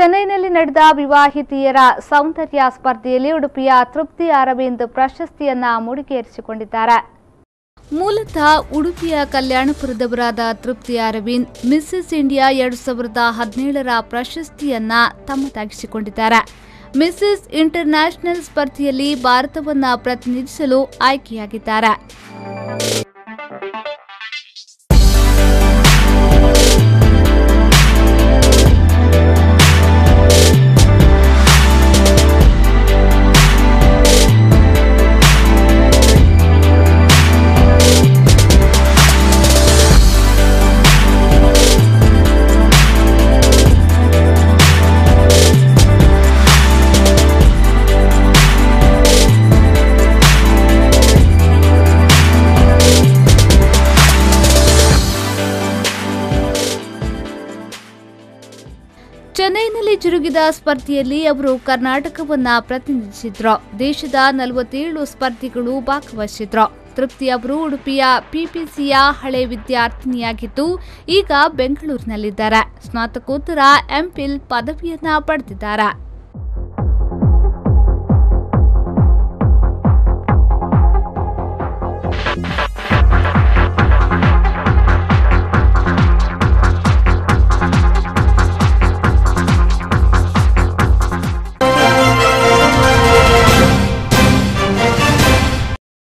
ಚೆನ್ನೈನಲ್ಲಿ ನಡೆದ ವಿವಾಹಿತೆಯರ ಸೌಂದರ್ಯ ಸ್ಪರ್ಧೆಯಲ್ಲಿ ಉಡುಪಿಯ ತೃಪ್ತಿ ಅರವಿಂದ್ ಪ್ರಶಸ್ತಿಯನ್ನ ಮುಡಿಗೇರಿಸಿಕೊಂಡಿದ್ದಾರೆ ಮೂಲತಃ ಉಡುಪಿಯ ಕಲ್ಯಾಣಪುರದವರಾದ ತೃಪ್ತಿ ಅರವಿಂದ್ ಮಿಸ್ಸಸ್ ಇಂಡಿಯಾ ಎರಡು ಸಾವಿರದ ಹದಿನೇಳರ ಪ್ರಶಸ್ತಿಯನ್ನ ತಮ್ಮದಾಗಿಸಿಕೊಂಡಿದ್ದಾರೆ ಮಿಸ್ಸಸ್ ಇಂಟರ್ನ್ಯಾಷನಲ್ ಸ್ಪರ್ಧೆಯಲ್ಲಿ ಭಾರತವನ್ನ ಪ್ರತಿನಿಧಿಸಲು ಆಯ್ಕೆಯಾಗಿದ್ದಾರೆ ಚೆನ್ನೈನಲ್ಲಿ ಜರುಗಿದ ಸ್ಪರ್ಧೆಯಲ್ಲಿ ಅವರು ಕರ್ನಾಟಕವನ್ನ ಪ್ರತಿನಿಧಿಸಿದ್ರು ದೇಶದ ನಲವತ್ತೇಳು ಸ್ಪರ್ಧಿಗಳು ಭಾಗವಹಿಸಿದ್ರು ತೃಪ್ತಿ ಅವರು ಉಡುಪಿಯ ಪಿಪಿಸಿಯ ಹಳೆ ವಿದ್ಯಾರ್ಥಿನಿಯಾಗಿದ್ದು ಈಗ ಬೆಂಗಳೂರಿನಲ್ಲಿದ್ದಾರೆ ಸ್ನಾತಕೋತ್ತರ ಎಂಪಿಲ್ ಪದವಿಯನ್ನ ಪಡೆದಿದ್ದಾರೆ